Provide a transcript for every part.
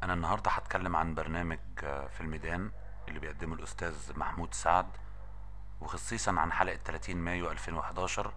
أنا النهاردة هتكلم عن برنامج آه، في الميدان اللي بيقدمه الأستاذ محمود سعد وخصيصا عن حلقة 30 مايو 2011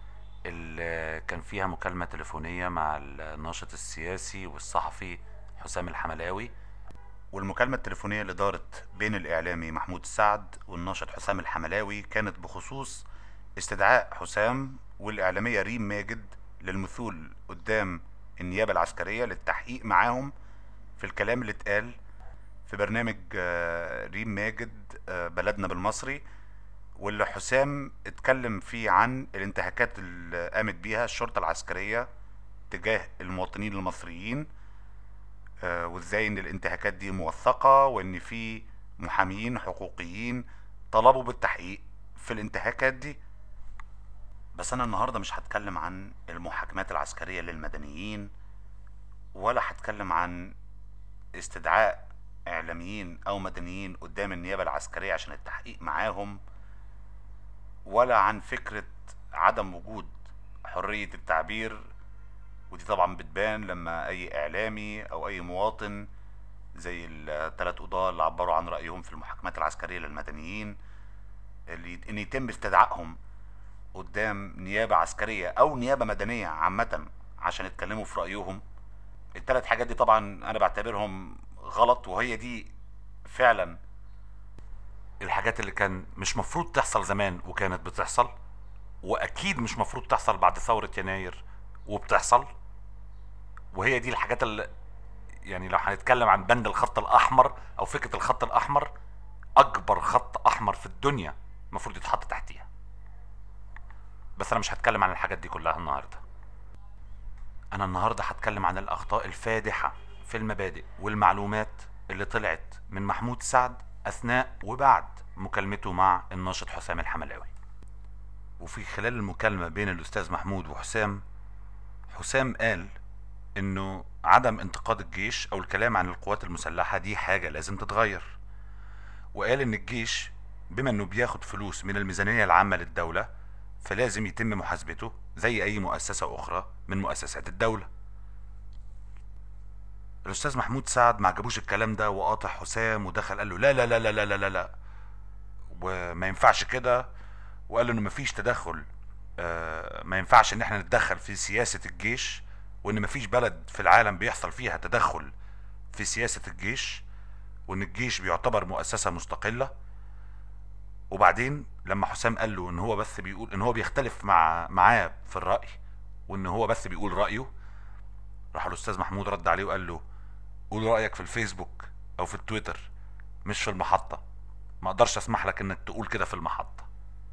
اللي كان فيها مكالمة تليفونية مع الناشط السياسي والصحفي حسام الحملاوي والمكالمة التليفونية اللي دارت بين الإعلامي محمود سعد والناشط حسام الحملاوي كانت بخصوص استدعاء حسام والإعلامية ريم ماجد للمثول قدام النيابة العسكرية للتحقيق معاهم في الكلام اللي اتقال في برنامج آه، ريم ماجد آه، بلدنا بالمصري واللي حسام اتكلم فيه عن الانتهاكات اللي قامت بيها الشرطة العسكرية تجاه المواطنين المصريين آه، وازاي ان الانتهاكات دي موثقة وان في محاميين حقوقيين طلبوا بالتحقيق في الانتهاكات دي بس انا النهاردة مش هتكلم عن المحاكمات العسكرية للمدنيين ولا هتكلم عن استدعاء اعلاميين او مدنيين قدام النيابة العسكرية عشان التحقيق معاهم ولا عن فكرة عدم وجود حرية التعبير ودي طبعا بتبان لما اي اعلامي او اي مواطن زي الثلاث قضاة اللي عبروا عن رأيهم في المحاكمات العسكرية للمدنيين اللي ان يتم استدعائهم قدام نيابة عسكرية او نيابة مدنية عامة عشان يتكلموا في رأيهم الثلاث حاجات دي طبعا انا بعتبرهم غلط وهي دي فعلا الحاجات اللي كان مش مفروض تحصل زمان وكانت بتحصل واكيد مش مفروض تحصل بعد ثورة يناير وبتحصل وهي دي الحاجات اللي يعني لو هنتكلم عن بند الخط الاحمر او فكرة الخط الاحمر اكبر خط احمر في الدنيا المفروض يتحط تحتيها بس انا مش هتكلم عن الحاجات دي كلها النهارده انا النهارده هتكلم عن الاخطاء الفادحة في المبادئ والمعلومات اللي طلعت من محمود سعد اثناء وبعد مكالمته مع الناشط حسام الحملاوي وفي خلال المكالمة بين الأستاذ محمود وحسام حسام قال إنه عدم انتقاد الجيش أو الكلام عن القوات المسلحة دي حاجة لازم تتغير وقال إن الجيش بما إنه بياخد فلوس من الميزانية العامة للدولة فلازم يتم محاسبته زي أي مؤسسة أخرى من مؤسسات الدولة الأستاذ محمود سعد ما عجبوش الكلام ده وقاطع حسام ودخل قال له لا لا لا لا لا لا لا, لا. وما ينفعش كده وقال له انه مفيش تدخل آه، ما ينفعش ان احنا نتدخل في سياسة الجيش وان مفيش بلد في العالم بيحصل فيها تدخل في سياسة الجيش وان الجيش بيعتبر مؤسسة مستقلة وبعدين لما حسام قال له ان هو بس بيقول ان هو بيختلف مع معاه في الرأي وان هو بس بيقول رأيه راح الاستاذ محمود رد عليه وقال له قول رأيك في الفيسبوك او في التويتر مش في المحطة ما اقدرش اسمح لك انك تقول كده في المحطة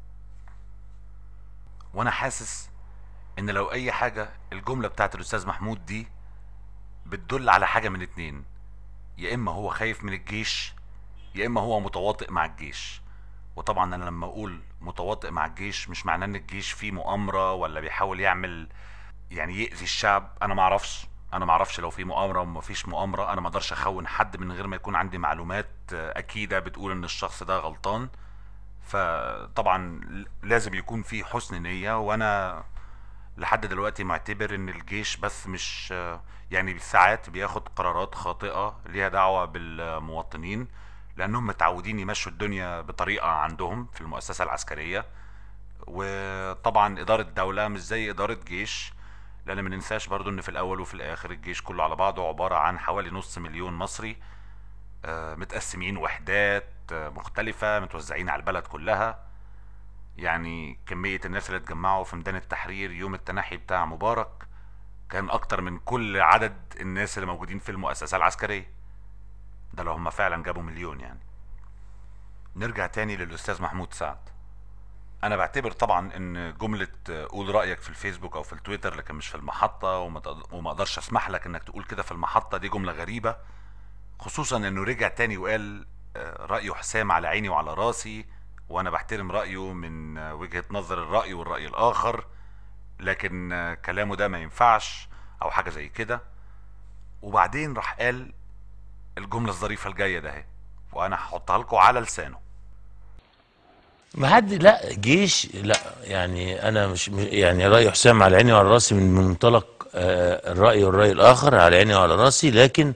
وانا حاسس ان لو اي حاجة الجملة بتاعت الاستاذ محمود دي بتدل على حاجة من اتنين يا اما هو خايف من الجيش يا اما هو متواطئ مع الجيش وطبعا انا لما اقول متواطئ مع الجيش مش معناه ان الجيش فيه مؤامرة ولا بيحاول يعمل يعني يأذي الشعب انا ما اعرفش انا ما اعرفش لو في مؤامرة وما فيش مؤامرة انا ما اقدرش اخون حد من غير ما يكون عندي معلومات آه، اكيدة بتقول ان الشخص ده غلطان فطبعا لازم يكون في حسن نية وانا لحد دلوقتي معتبر ان الجيش بس مش يعني ساعات بياخد قرارات خاطئة ليها دعوة بالمواطنين لانهم متعودين يمشوا الدنيا بطريقة عندهم في المؤسسة العسكرية وطبعا ادارة دولة مش زي ادارة جيش لان ما ننساش برضو ان في الاول وفي الاخر الجيش كله على بعضه عبارة عن حوالي نص مليون مصري آه، متقسمين وحدات آه، مختلفة متوزعين على البلد كلها يعني كمية الناس اللي اتجمعوا في ميدان التحرير يوم التنحي بتاع مبارك كان اكتر من كل عدد الناس اللي موجودين في المؤسسة العسكرية ده لو هم فعلا جابوا مليون يعني نرجع تاني للاستاذ محمود سعد انا بعتبر طبعا ان جملة آه، قول رأيك في الفيسبوك او في التويتر لكن مش في المحطة وما تقد- وما اقدرش اسمح لك انك تقول كده في المحطة دي جملة غريبة خصوصا انه رجع تاني وقال آه، رأيه حسام على عيني وعلى راسي وانا بحترم رأيه من آه، وجهة نظر الرأي والرأي الاخر لكن آه، كلامه ده ما ينفعش او حاجة زي كده وبعدين راح قال الجملة الظريفة الجاية ده اهي وانا هحطها لكم على لسانه ما حد لا جيش لا يعني انا مش مش- يعني راي حسام على عيني وعلى راسي من منطلق آه، الراي والراي الاخر على عيني وعلى راسي لكن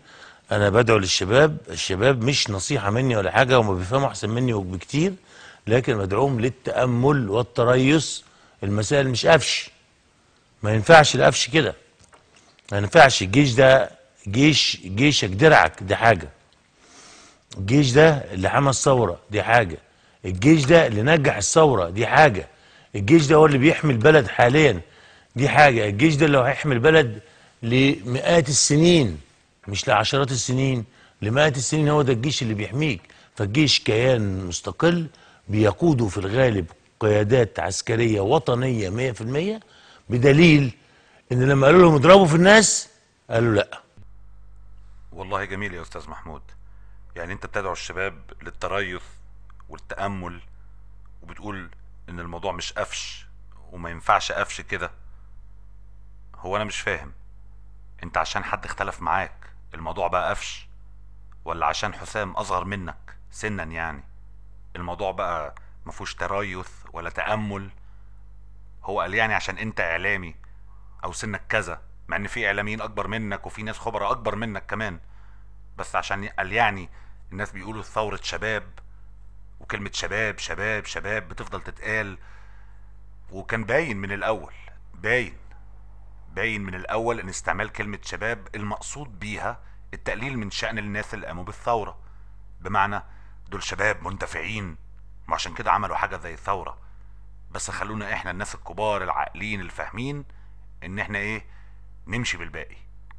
انا بدعو للشباب الشباب مش نصيحه مني ولا حاجه هم بيفهموا احسن مني وبكتير لكن بدعوهم للتامل والتريث المسائل مش قفش ما ينفعش القفش كده ما ينفعش الجيش ده جيش جيشك درعك دي حاجه الجيش ده اللي حمى الثوره دي حاجه الجيش ده اللي نجح الثوره دي حاجه الجيش ده هو اللي بيحمي البلد حاليا دي حاجه الجيش ده اللي هو هيحمي البلد لمئات السنين مش لعشرات السنين لمئات السنين هو ده الجيش اللي بيحميك فالجيش كيان مستقل بيقوده في الغالب قيادات عسكريه وطنيه 100% بدليل ان لما قالوا لهم اضربوا في الناس قالوا لا والله جميل يا استاذ محمود يعني انت بتدعو الشباب للتريث والتامل وبتقول ان الموضوع مش قفش وما ينفعش قفش كده هو انا مش فاهم انت عشان حد اختلف معاك الموضوع بقى قفش ولا عشان حسام اصغر منك سنا يعني الموضوع بقى مفهوش تريث ولا تامل هو قال يعني عشان انت اعلامي او سنك كذا مع ان في اعلاميين اكبر منك وفي ناس خبراء اكبر منك كمان بس عشان قال يعني الناس بيقولوا ثورة شباب وكلمة شباب شباب شباب بتفضل تتقال وكان باين من الاول باين باين من الاول ان استعمال كلمة شباب المقصود بيها التقليل من شأن الناس اللي قاموا بالثورة بمعنى دول شباب مندفعين وعشان كده عملوا حاجة زي الثورة بس خلونا احنا الناس الكبار العاقلين الفاهمين ان احنا ايه نمشي بالباقي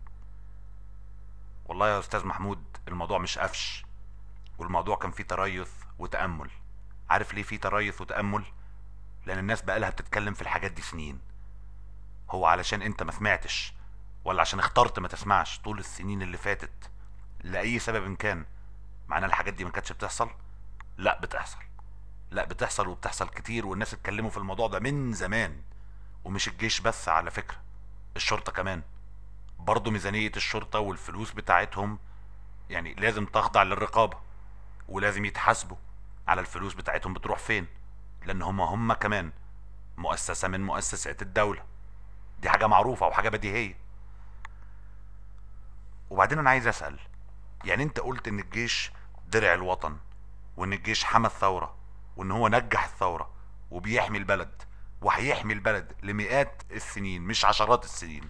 والله يا استاذ محمود الموضوع مش قفش والموضوع كان فيه تريث وتأمل عارف ليه فيه تريث وتأمل لان الناس بقالها بتتكلم في الحاجات دي سنين هو علشان انت ما سمعتش ولا عشان اخترت ما تسمعش طول السنين اللي فاتت لأي سبب كان معناه الحاجات دي ما كانتش بتحصل لا بتحصل لا بتحصل وبتحصل كتير والناس اتكلموا في الموضوع ده من زمان ومش الجيش بس على فكرة الشرطة كمان برضه ميزانية الشرطة والفلوس بتاعتهم يعني لازم تخضع للرقابة ولازم يتحاسبوا على الفلوس بتاعتهم بتروح فين لان هم هم كمان مؤسسة من مؤسسات الدولة دي حاجة معروفة وحاجة بديهية وبعدين انا عايز اسأل يعني انت قلت ان الجيش درع الوطن وان الجيش حمى الثورة وان هو نجح الثورة وبيحمي البلد وهيحمي البلد لمئات السنين مش عشرات السنين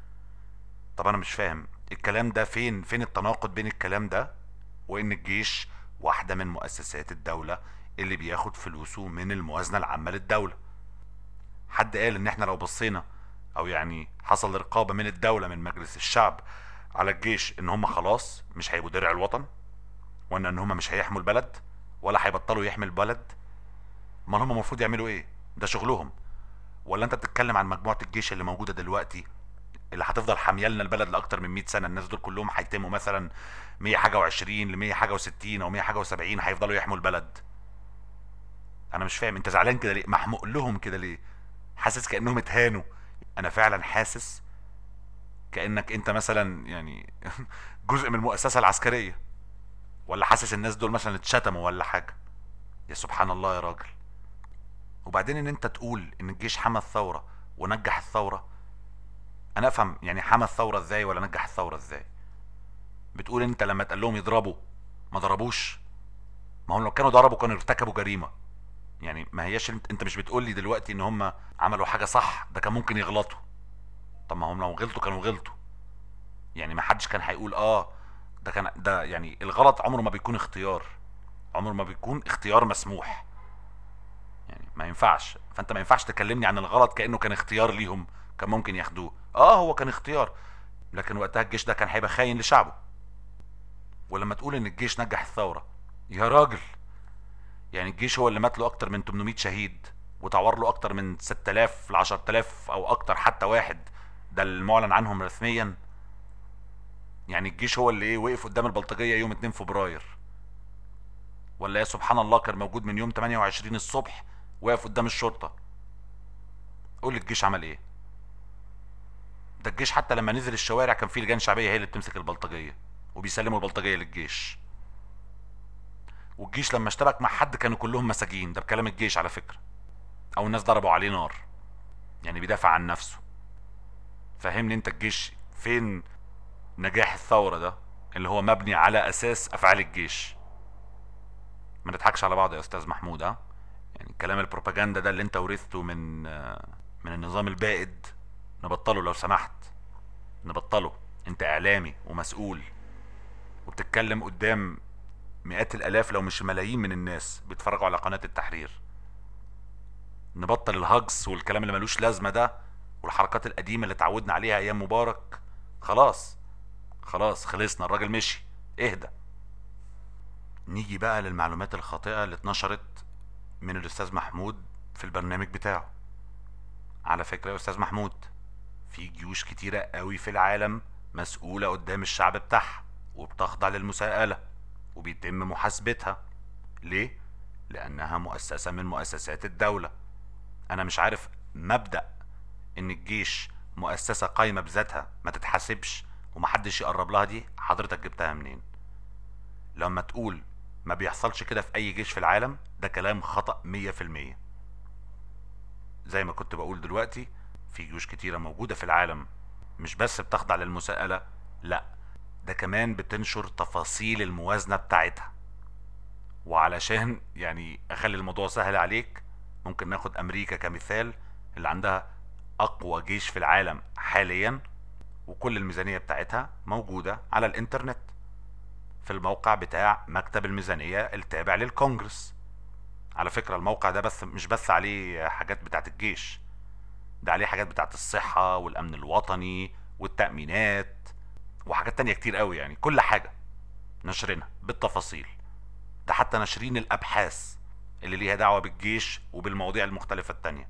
طب انا مش فاهم الكلام ده فين فين التناقض بين الكلام ده وان الجيش واحدة من مؤسسات الدولة اللي بياخد فلوسه من الموازنة العامة للدولة حد قال ان احنا لو بصينا او يعني حصل رقابة من الدولة من مجلس الشعب على الجيش ان هم خلاص مش هيبقوا درع الوطن وان ان هم مش هيحموا البلد ولا هيبطلوا يحمي البلد ما هم المفروض يعملوا ايه ده شغلهم ولا انت بتتكلم عن مجموعة الجيش اللي موجودة دلوقتي اللي هتفضل حاميالنا البلد لاكتر من 100 سنه الناس دول كلهم هيتموا مثلا 100 حاجه و20 ل 100 حاجه و60 او 100 حاجه و70 هيفضلوا يحموا البلد انا مش فاهم انت زعلان كده ليه محموق لهم كده ليه حاسس كانهم اتهانوا انا فعلا حاسس كانك انت مثلا يعني جزء من المؤسسه العسكريه ولا حاسس الناس دول مثلا اتشتموا ولا حاجه يا سبحان الله يا راجل وبعدين ان انت تقول ان الجيش حمى الثوره ونجح الثوره انا افهم يعني حمى الثوره ازاي ولا نجح الثوره ازاي بتقول انت لما تقول لهم يضربوا ما ضربوش ما هم لو كانوا ضربوا كانوا ارتكبوا جريمه يعني ما هياش انت, انت مش بتقول لي دلوقتي ان هم عملوا حاجه صح ده كان ممكن يغلطوا طب ما هم لو غلطوا كانوا غلطوا يعني ما حدش كان هيقول اه ده كان ده يعني الغلط عمره ما بيكون اختيار عمره ما بيكون اختيار مسموح يعني ما ينفعش فانت ما ينفعش تكلمني عن الغلط كانه كان اختيار ليهم كان ممكن ياخدوه اه هو كان اختيار لكن وقتها الجيش ده كان هيبقى خاين لشعبه ولما تقول ان الجيش نجح الثوره يا راجل يعني الجيش هو اللي مات له اكتر من 800 شهيد وتعور له اكتر من 6000 ل 10000 او اكتر حتى واحد ده المعلن عنهم رسميا يعني الجيش هو اللي ايه وقف قدام البلطجيه يوم 2 فبراير ولا يا سبحان الله كان موجود من يوم 28 الصبح واقف قدام الشرطه قول لي الجيش عمل ايه ده الجيش حتى لما نزل الشوارع كان في لجان شعبيه هي اللي بتمسك البلطجيه وبيسلموا البلطجيه للجيش والجيش لما اشتبك مع حد كانوا كلهم مساجين ده بكلام الجيش على فكره او الناس ضربوا عليه نار يعني بيدافع عن نفسه فهمني انت الجيش فين نجاح الثوره ده اللي هو مبني على اساس افعال الجيش ما نضحكش على بعض يا استاذ محمود ها يعني كلام البروباجندا ده اللي انت ورثته من آه، من النظام البائد نبطله لو سمحت نبطله انت اعلامي ومسؤول وبتتكلم قدام مئات الالاف لو مش ملايين من الناس بيتفرجوا على قناة التحرير نبطل الهجص والكلام اللي ملوش لازمة ده والحركات القديمة اللي اتعودنا عليها ايام مبارك خلاص خلاص خلصنا الراجل مشي اهدى نيجي بقى للمعلومات الخاطئة اللي اتنشرت من الاستاذ محمود في البرنامج بتاعه على فكرة يا استاذ محمود في جيوش كتيرة قوي في العالم مسؤولة قدام الشعب بتاعها وبتخضع للمساءلة وبيتم محاسبتها ليه؟ لأنها مؤسسة من مؤسسات الدولة أنا مش عارف مبدأ إن الجيش مؤسسة قايمة بذاتها ما تتحاسبش ومحدش يقرب لها دي حضرتك جبتها منين؟ لما تقول ما بيحصلش كده في أي جيش في العالم ده كلام خطأ مية في المية زي ما كنت بقول دلوقتي في جيوش كتيرة موجودة في العالم مش بس بتخضع للمساءلة لا ده كمان بتنشر تفاصيل الموازنة بتاعتها وعلشان يعني اخلي الموضوع سهل عليك ممكن ناخد امريكا كمثال اللي عندها اقوى جيش في العالم حاليا وكل الميزانية بتاعتها موجودة على الانترنت في الموقع بتاع مكتب الميزانية التابع للكونجرس على فكرة الموقع ده بس مش بس عليه حاجات بتاعت الجيش ده عليه حاجات بتاعت الصحة والأمن الوطني والتأمينات وحاجات تانية كتير قوي يعني كل حاجة نشرنا بالتفاصيل ده حتى ناشرين الأبحاث اللي ليها دعوة بالجيش وبالمواضيع المختلفة التانية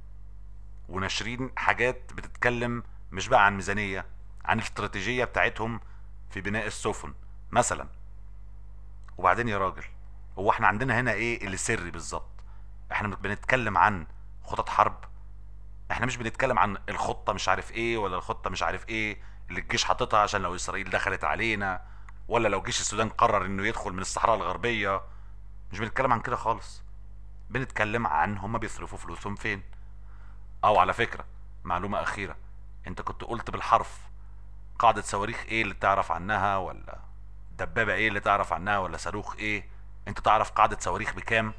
وناشرين حاجات بتتكلم مش بقى عن ميزانية عن الاستراتيجية بتاعتهم في بناء السفن مثلا وبعدين يا راجل هو احنا عندنا هنا ايه اللي سري بالظبط احنا بنتكلم عن خطط حرب احنا مش بنتكلم عن الخطة مش عارف ايه ولا الخطة مش عارف ايه اللي الجيش حاططها عشان لو اسرائيل دخلت علينا ولا لو جيش السودان قرر انه يدخل من الصحراء الغربية مش بنتكلم عن كده خالص بنتكلم عن هما بيصرفوا فلوسهم فين او على فكرة معلومة اخيرة انت كنت قلت بالحرف قاعدة صواريخ ايه اللي تعرف عنها ولا دبابة ايه اللي تعرف عنها ولا صاروخ ايه انت تعرف قاعدة صواريخ بكام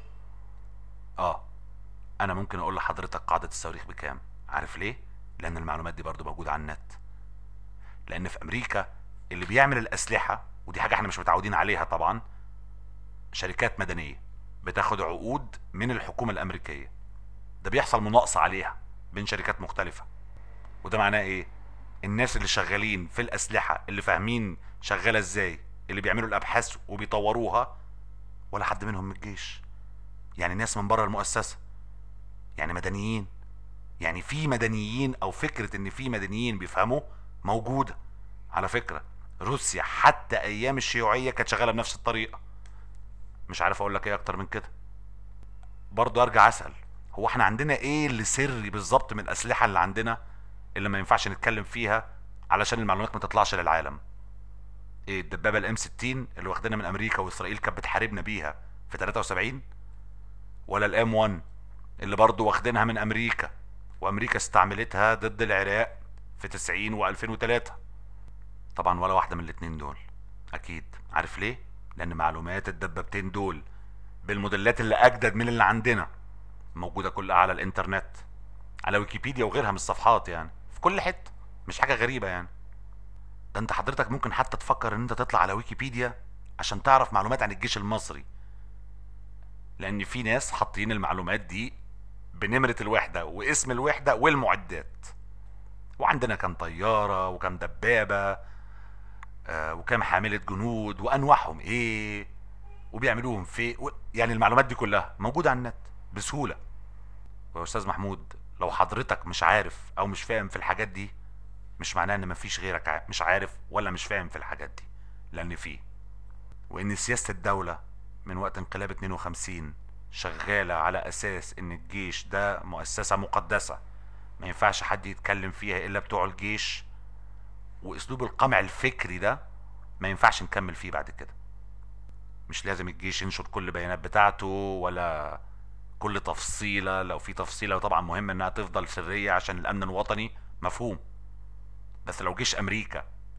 اه انا ممكن اقول لحضرتك قاعدة الصواريخ بكام عارف ليه لان المعلومات دي برضو موجودة على النت لان في امريكا اللي بيعمل الاسلحة ودي حاجة احنا مش متعودين عليها طبعا شركات مدنية بتاخد عقود من الحكومة الامريكية ده بيحصل مناقصة عليها بين شركات مختلفة وده معناه ايه الناس اللي شغالين في الاسلحة اللي فاهمين شغالة ازاي اللي بيعملوا الابحاث وبيطوروها ولا حد منهم من الجيش يعني ناس من بره المؤسسة يعني مدنيين يعني في مدنيين او فكرة ان في مدنيين بيفهموا موجودة على فكرة روسيا حتى ايام الشيوعية كانت شغالة بنفس الطريقة مش عارف اقول لك ايه اكتر من كده برضه ارجع اسأل هو احنا عندنا ايه اللي سري بالظبط من الاسلحة اللي عندنا اللي ما ينفعش نتكلم فيها علشان المعلومات ما تطلعش للعالم ايه الدبابة الام 60 اللي واخدينها من امريكا واسرائيل كانت بتحاربنا بيها في 73 ولا الام 1 اللي برضه واخدينها من امريكا وامريكا استعملتها ضد العراق في 90 و2003 طبعا ولا واحدة من الاتنين دول اكيد عارف ليه لان معلومات الدبابتين دول بالموديلات اللي اجدد من اللي عندنا موجودة كلها على الانترنت على ويكيبيديا وغيرها من الصفحات يعني في كل حتة مش حاجة غريبة يعني ده انت حضرتك ممكن حتى تفكر ان انت تطلع على ويكيبيديا عشان تعرف معلومات عن الجيش المصري لان في ناس حاطين المعلومات دي بنمرة الوحدة واسم الوحدة والمعدات وعندنا كام طيارة وكام دبابة آه وكام حاملة جنود وانواعهم ايه وبيعملوهم في و... يعني المعلومات دي كلها موجودة على النت بسهولة ويا استاذ محمود لو حضرتك مش عارف او مش فاهم في الحاجات دي مش معناه ان مفيش غيرك ع- مش عارف ولا مش فاهم في الحاجات دي لان فيه وان سياسة الدولة من وقت انقلاب 52 شغالة على اساس ان الجيش ده مؤسسة مقدسة ما ينفعش حد يتكلم فيها الا بتوع الجيش واسلوب القمع الفكري ده ما ينفعش نكمل فيه بعد كده مش لازم الجيش ينشر كل البيانات بتاعته ولا كل تفصيلة لو في تفصيلة طبعا مهم انها تفضل سرية عشان الامن الوطني مفهوم بس لو جيش امريكا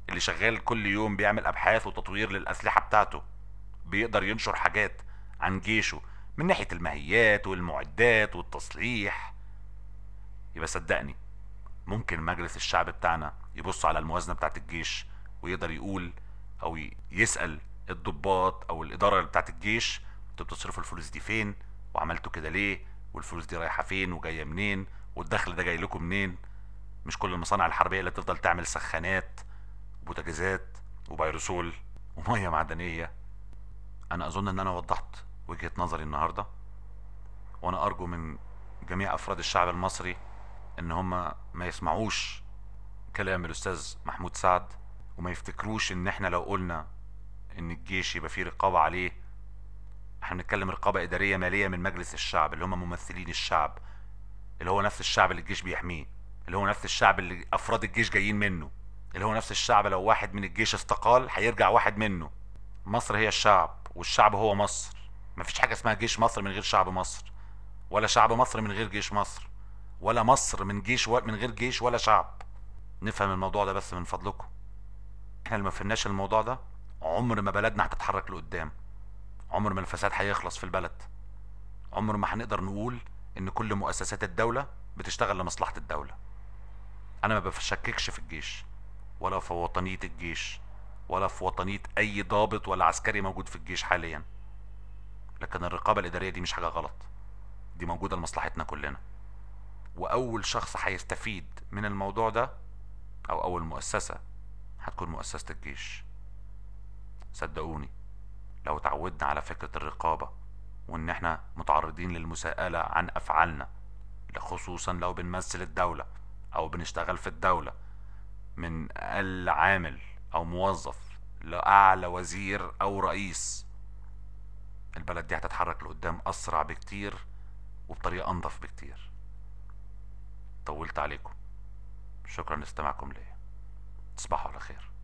اللي شغال كل يوم بيعمل ابحاث وتطوير للاسلحه بتاعته بيقدر ينشر حاجات عن جيشه من ناحيه الماهيات والمعدات والتصليح يبقى صدقني ممكن مجلس الشعب بتاعنا يبص على الموازنه بتاعت الجيش ويقدر يقول او ي- يسال الضباط او الاداره بتاعت الجيش انتوا بتصرفوا الفلوس دي فين وعملتوا كده ليه والفلوس دي رايحه فين وجايه منين والدخل ده جاي لكم منين مش كل المصانع الحربيه اللي تفضل تعمل سخانات وبوتاجازات وبيروسول وميه معدنيه انا اظن ان انا وضحت وجهه نظري النهارده وانا ارجو من جميع افراد الشعب المصري ان هم ما يسمعوش كلام الاستاذ محمود سعد وما يفتكروش ان احنا لو قلنا ان الجيش يبقى فيه رقابه عليه احنا بنتكلم رقابه اداريه ماليه من مجلس الشعب اللي هم ممثلين الشعب اللي هو نفس الشعب اللي الجيش بيحميه اللي هو نفس الشعب اللي افراد الجيش جايين منه اللي هو نفس الشعب لو واحد من الجيش استقال هيرجع واحد منه مصر هي الشعب والشعب هو مصر مفيش حاجه اسمها جيش مصر من غير شعب مصر ولا شعب مصر من غير جيش مصر ولا مصر من جيش و... من غير جيش ولا شعب نفهم الموضوع ده بس من فضلكم احنا اللي ما فهمناش الموضوع ده عمر ما بلدنا هتتحرك لقدام عمر ما الفساد هيخلص في البلد عمر ما هنقدر نقول ان كل مؤسسات الدولة بتشتغل لمصلحة الدولة انا ما بشككش في الجيش ولا في وطنية الجيش ولا في وطنية اي ضابط ولا عسكري موجود في الجيش حاليا لكن الرقابة الادارية دي مش حاجة غلط دي موجودة لمصلحتنا كلنا واول شخص هيستفيد من الموضوع ده او اول مؤسسة هتكون مؤسسة الجيش صدقوني لو اتعودنا على فكرة الرقابة وان احنا متعرضين للمساءلة عن افعالنا خصوصا لو بنمثل الدولة او بنشتغل في الدولة من اقل عامل او موظف لاعلى وزير او رئيس البلد دي هتتحرك لقدام اسرع بكتير وبطريقة انظف بكتير طولت عليكم شكرا لاستماعكم ليا تصبحوا على خير